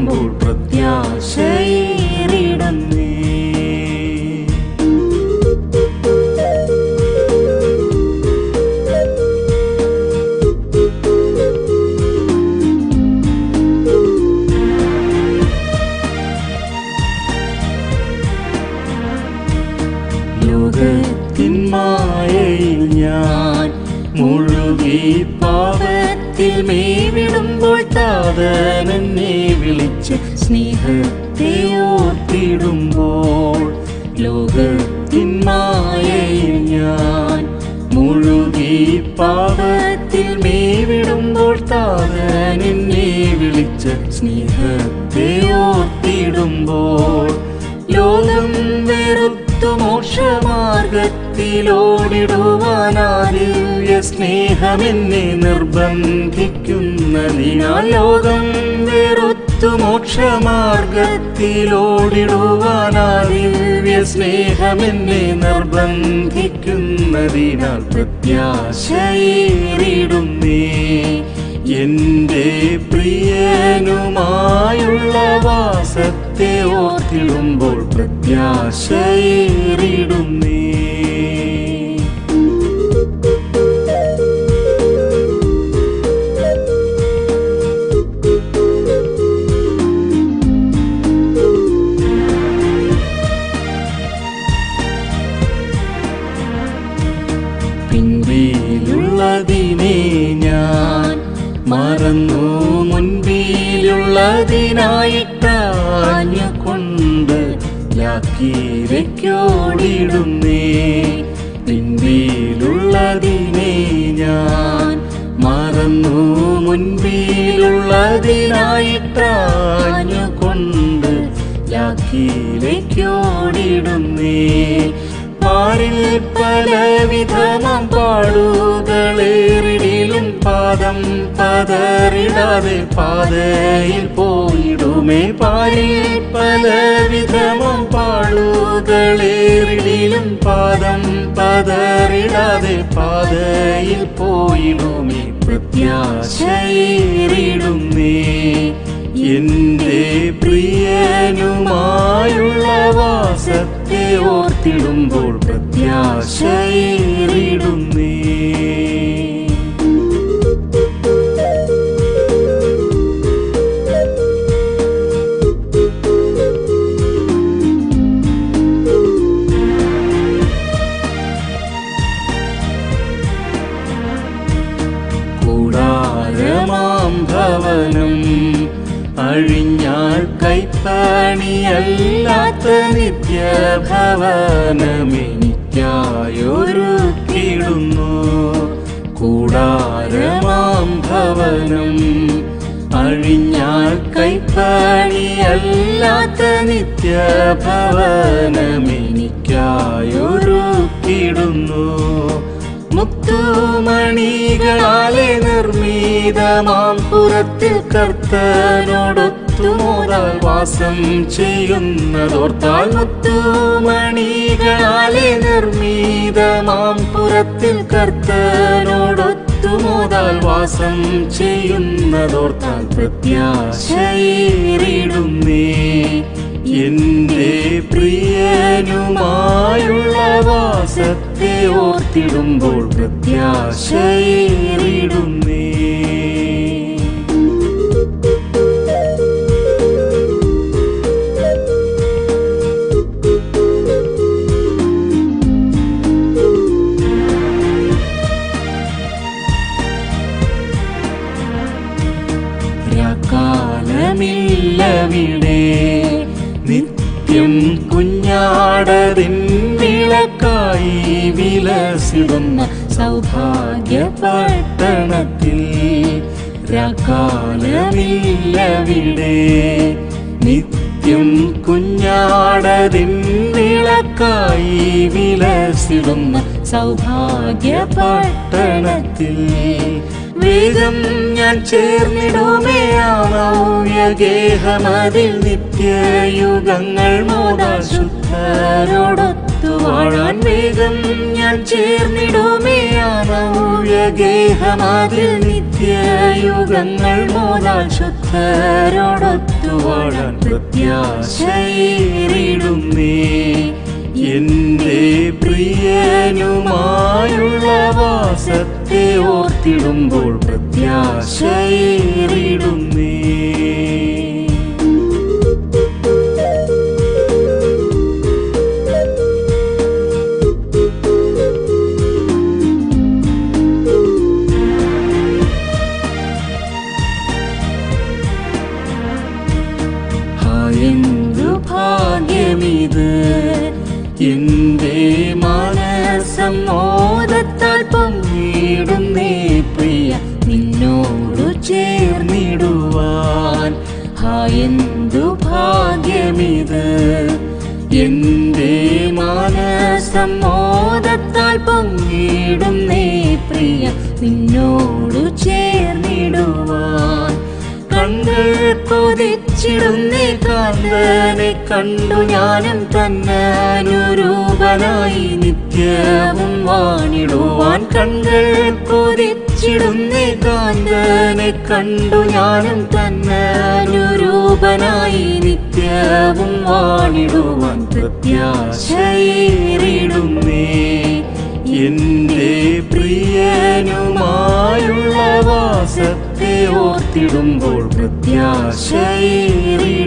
ഓർത്തിടുമ്പോൾ പ്രത്യാശയേറിടുന്നേ ലോകത്തിൻ മായയിൽ ഞാൻ മുഴുകി പാപത്തിൽ മേവിടുമ്പോൾ താതനെന്നെ വിളിച്ച് സ്നേഹത്തെ ഓർത്തിടുമ്പോൾ ലോകത്തിൻ മായയിൽ ഞാൻ മുഴുകി പാപത്തിൽ മേവിടുമ്പോൾ താതനെന്നെ വിളിച്ച് സ്നേഹത്തെ ഓർത്തിടുമ്പോൾ ലോകം വെറുത്തു മോക്ഷമാർഗത്തിലോടിടുവാനാദിവ്യ സ്നേഹമെന്നെ നിർബന്ധിക്കുന്നതിനാൽ ലോകം വെറുത്തു മോക്ഷമാർഗത്തിലോടിടുവാനാദിവ്യ സ്നേഹമെന്നെ നിർബന്ധിക്കുന്നതിനാൽ പ്രത്യാശയേറിടുന്നേ എന്റെ പ്രിയനുമായുള്ള വാസത്തെ ഓർത്തിടുമ്പോൾ പ്രത്യാശയേറിടുന്നേ പിൻപിലുള്ളതിനെ ഞാൻ മറന്നു മുൻപിലുള്ളതിനായിട്ടാഞ്ഞുകൊണ്ട് യാക്കീരയ്ക്കോടിടുന്നേ പിൻപിലുള്ളതിനെ ഞാൻ മറന്നു മുൻപിലുള്ളതിനായിട്ടാഞ്ഞുകൊണ്ട് യാക്കീരയ്ക്കോടിടുന്നേ പാരിൽ പലവിധമാം പാടുകളേറിടിലും പാദം പതറിടാതെ പാതയിൽ പോയിടുമേ പാരിൽ പലവിധമാം പാടുകളേറിടിലും പാദം പതറിടാതെ പാതയിൽ പോയിടുമേ പ്രത്യാശയേറിടുന്നേ എന്റെ പ്രിയനുമായുള്ള വാസത്തെ ഓർത്തിടുമ്പോൾ പ്രത്യാശയേറിടുന്നേ കൂടാരമാം ഭവനം അഴിഞ്ഞാൽ കൈപ്പണിയല്ലാത്ത നിത്യഭവനമെനിക്കായൊരുക്കിടുന്നു കൂടാരമാം ഭവനം അഴിഞ്ഞാൽ കൈപ്പണിയല്ലാത്ത നിത്യഭവനമെനിക്കായൊരുക്കിടുന്നു മുത്തുമണികളാലെ നിർമ്മീതമാം പുറത്തിൽ കർത്തനോടൊത്തുമോതാൽ വാസം ചെയ്യുന്നതോർത്താൽ മുത്തുമണികളാലെ നിർമ്മീതമാം പുറത്തിൽ കർത്തനോടൊത്തുമോതാൽ വാസം ചെയ്യുന്നതോർത്താൽ പ്രത്യാശയേറിടുന്നേ എന്റെ പ്രിയനുമായുള്ള വാസത്തെ ഓർത്തിടുമ്പോൾ പ്രത്യാശയേറിടുന്നേ കാലമില്ലവിടെ നിത്യം കുഞ്ഞാടതിൻ വിളക്കായി വിലസിടുന്ന സൗഭാഗ്യ പട്ടണത്തിൽ രാക്കാലമില്ലവിടെ നിത്യം കുഞ്ഞാടതിൻ വിളക്കായി വിലസിടുന്ന സൗഭാഗ്യ പട്ടണത്തിൽ വേഗം ഞാൻ ചേർന്നിടുമേ ആമൗര്യഗേഹമതിൽ നിത്യയുഗങ്ങൾ മോദാ ശുദ്ധരോടൊത്തു വാഴാൻ വേഗം ഞാൻ ചേർന്നിടുമേ ആമൗര്യഗേഹമതിൽ നിത്യയുഗങ്ങൾ മോദാ ശുദ്ധരോടൊത്തു വാഴാൻ പ്രത്യാശയേറിടുന്നേ എന്റെ പ്രിയനുമായുള്ള വാസത്തെ ഓർത്തിടുമ്പോൾ പ്രത്യാശയേറിടുന്നേ ആ, എന്തു ഭാഗ്യമിത് എന്റെ മനസ്സമ്മോദത്താൽ പൊങ്ങിടുന്നേ പ്രിയ നിന്നോടു ചേർന്നിടുവാൻ ആ എന്തു ഭാഗ്യമിത് എന്റെ മനസ്സമ്മോദത്താൽ പൊങ്ങിടുന്നേ പ്രിയ നിന്നോടു ചേർന്നിടുവാൻ കണ്കൾ കൊതിച്ചിടുന്നേ കാന്തനെ കണ്ടു ഞാനും തന്നനുരൂപനായി നിത്യവും വാണിടുവാൻ കണ്കൾ കൊതിച്ചിടുന്നേ കാന്തനെ കണ്ടു ഞാനും തന്നനുരൂപനായി നിത്യവും വാണിടുവാൻ പ്രത്യാശയേറിടുന്നേ എന്റെ പ്രിയനുമായുള്ള വാസത്തെ ഓർത്തിടുമ്പോൾ പ്രത്യാശയേറിടുന്നേ